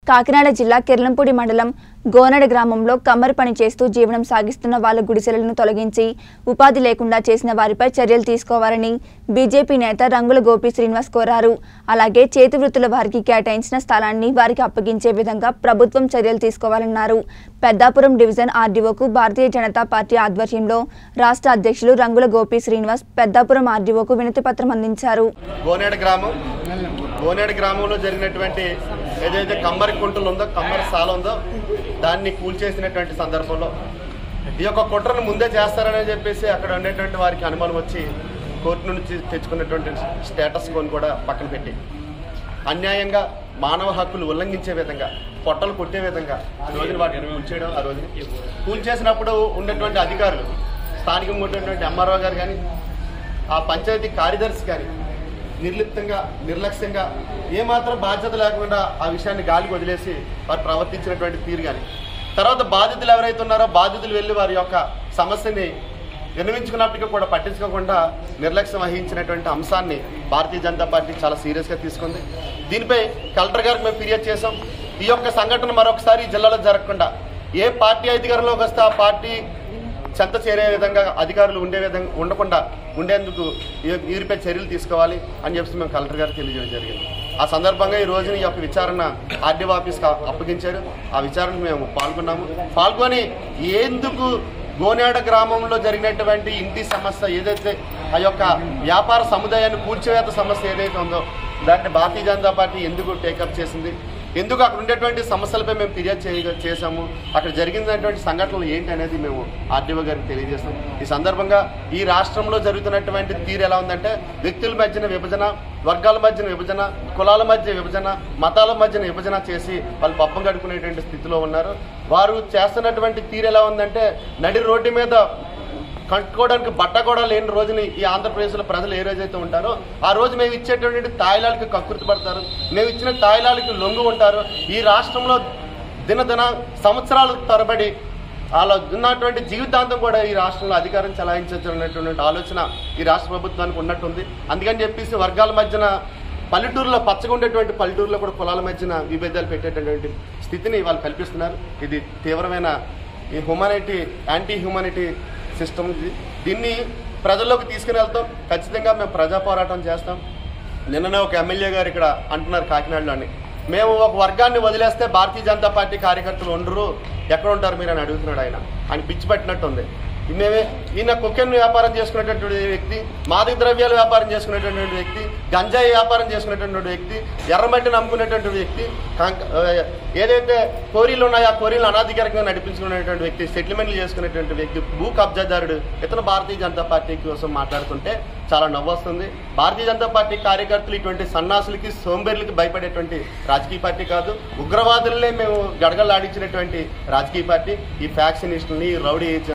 కాకినాడ జిల్లా కిర్లంపూడి మండలం గోనడ గ్రామంలో కమ్మరి పని చేస్తూ జీవనం సాగిస్తున్న వాళ్ళ గుడిసెలను తొలగించి ఉపాధి లేకుండా చేసిన వారిపై చర్యలు తీసుకోవాలని బీజేపీ నేత రంగుల గోపి శ్రీనివాస్ కోరారు అలాగే చేతి వృత్తుల వారికి కేటాయించిన స్థలాన్ని వారికి అప్పగించే విధంగా ప్రభుత్వం చర్యలు తీసుకోవాలన్నారు పెద్దాపురం డివిజన్ ఆర్డీఓకు భారతీయ జనతా పార్టీ ఆధ్వర్యంలో రాష్ట్ర అధ్యక్షులు రంగుల గోపి శ్రీనివాస్ పెద్దాపురం ఆర్డీఓకు వినతి పత్రం అందించారు గోనేడు గ్రామం గోనేడు గ్రామంలో జరిగినటువంటి ఏదైతే కమ్మరి కుంటలు ఉందో కమ్మరి సాల ఉందో దాన్ని కూల్చేసినటువంటి సందర్భంలో ఈ యొక్క కుట్రను ముందే చేస్తారని చెప్పేసి అక్కడ ఉండేటువంటి వారికి అనుమానం వచ్చి కోర్టు నుంచి తెచ్చుకున్నటువంటి స్టేటస్ కోని కూడా పక్కన పెట్టి అన్యాయంగా మానవ హక్కులు ఉల్లంఘించే విధంగా పొట్టలు కొట్టే విధంగా ఆ రోజున వాటిని కూల్చేయడం ఆ రోజున కూల్చేసినప్పుడు ఉన్నటువంటి అధికారులు స్థానికంగా ఉన్నటువంటి ఎంఆర్ఓ గారు కానీ ఆ పంచాయతీ కార్యదర్శి కానీ నిర్లిప్తంగా నిర్లక్ష్యంగా ఏమాత్రం బాధ్యత లేకుండా ఆ విషయాన్ని గాలికి వదిలేసి వారు ప్రవర్తించినటువంటి తీరు కానీ తర్వాత బాధితులు ఎవరైతే ఉన్నారో బాధితులు వెళ్ళి వారి యొక్క సమస్యని విన్నవించుకున్నప్పటికీ కూడా పట్టించుకోకుండా నిర్లక్ష్యం వహించినటువంటి అంశాన్ని భారతీయ జనతా పార్టీ చాలా సీరియస్గా తీసుకుంది దీనిపై కలెక్టర్ గారికి మేము ఫిర్యాదు చేసాం ఈ యొక్క సంఘటన మరొకసారి ఈ జిల్లాలో జరగకుండా ఏ పార్టీ అధికారంలోకి వస్తే ఆ పార్టీ చెంత చేరే విధంగా అధికారులు ఉండే విధంగా ఉండకుండా ఉండేందుకు ఈ- వీరిపై చర్యలు తీసుకోవాలి అని చెప్పి మేము కలెక్టర్ గారికి తెలియజేయడం జరిగింది ఆ సందర్భంగా ఈ రోజున ఈ యొక్క విచారణ ఆర్డీఓ ఆఫీస్కి అప్పగించారు ఆ విచారణకు మేము పాల్గొన్నాము పాల్గొని ఎందుకు గోనేడ గ్రామంలో జరిగినటువంటి ఇంటి సమస్య ఏదైతే ఆ యొక్క వ్యాపార సముదాయాన్ని కూల్చివేత సమస్య ఏదైతే ఉందో దాన్ని భారతీయ జనతా పార్టీ ఎందుకు టేకప్ చేసింది ఎందుకు అక్కడ ఉండేటువంటి సమస్యలపై మేము ఫిర్యాదు చేయ చేశాము అక్కడ జరిగినటువంటి సంఘటనలు ఏంటి అనేది మేము ఆర్డీఓ గారికి తెలియజేస్తాం ఈ సందర్భంగా ఈ రాష్ట్రంలో జరుగుతున్నటువంటి తీరు ఎలా ఉందంటే వ్యక్తుల మధ్యన విభజన వర్గాల మధ్యన విభజన కులాల మధ్య విభజన మతాల మధ్యన విభజన చేసి వాళ్ళు పప్పం గడుపుకునేటువంటి స్థితిలో ఉన్నారు వారు చేస్తున్నటువంటి తీరు ఎలా ఉందంటే నడి రోడ్డు మీద కట్టుకోవడానికి బట్ట కూడా లేని రోజుని ఈ ఆంధ్రప్రదేశ్లో ప్రజలు ఏ రోజైతే ఉంటారో ఆ రోజు మేము ఇచ్చేటటువంటి తాయిలాలకి కకృతి పడతారు మేము ఇచ్చిన తాయిలాలకి లొంగు ఉంటారు ఈ రాష్ట్రంలో దినదిన సంవత్సరాల తరబడి వాళ్ళ ఉన్నటువంటి జీవితాంతం కూడా ఈ రాష్ట్రంలో అధికారం చలాయించనున్నటువంటి ఆలోచన ఈ రాష్ట్ర ప్రభుత్వానికి ఉన్నట్టుంది అందుకని చెప్పేసి వర్గాల మధ్యన పల్లెటూరులో పచ్చగా ఉండేటువంటి పల్లెటూరులో కూడా కులాల మధ్యన విభేదాలు పెట్టేటటువంటి స్థితిని వాళ్ళు కల్పిస్తున్నారు ఇది తీవ్రమైన ఈ హ్యూమానిటీ యాంటీ హ్యూమానిటీ సిస్టమ్ ఇది దీన్ని ప్రజల్లోకి తీసుకుని వెళ్తాం ఖచ్చితంగా మేము ప్రజా పోరాటం చేస్తాం నిన్ననే ఒక ఎమ్మెల్యే గారు ఇక్కడ అంటున్నారు కాకినాడలోని మేము ఒక వర్గాన్ని వదిలేస్తే భారతీయ జనతా పార్టీ కార్యకర్తలు ఉండరు ఎక్కడ ఉంటారు మీరు అని అడుగుతున్నాడు ఆయన ఆయన పిచ్చి పెట్టినట్టుంది మేమే ఈయన కుకెన్ వ్యాపారం చేసుకునేటటువంటి వ్యక్తి మాదక ద్రవ్యాల వ్యాపారం చేసుకునేటటువంటి వ్యక్తి గంజాయి వ్యాపారం చేసుకునేటటువంటి వ్యక్తి ఎర్రమట్టి నమ్ముకునేటువంటి వ్యక్తి కాంక- ఆ, ఏదైతే కోరీలు ఉన్నాయో ఆ కోరీలు అనాధికారికంగా నడిపించుకునేటువంటి వ్యక్తి సెటిల్మెంట్లు చేసుకునేటువంటి వ్యక్తి భూ కబ్జాదారుడు ఇతను భారతీయ జనతా పార్టీ కోసం మాట్లాడుతుంటే చాలా నవ్వొస్తుంది భారతీయ జనతా పార్టీ కార్యకర్తలు ఇటువంటి సన్నాసులకి సోంబేర్లకి భయపడేటువంటి రాజకీయ పార్టీ కాదు ఉగ్రవాదులనే మేము గడగలాడించినటువంటి రాజకీయ పార్టీ ఈ ఫ్యాక్షనిస్టుల్ని ఈ రౌడీ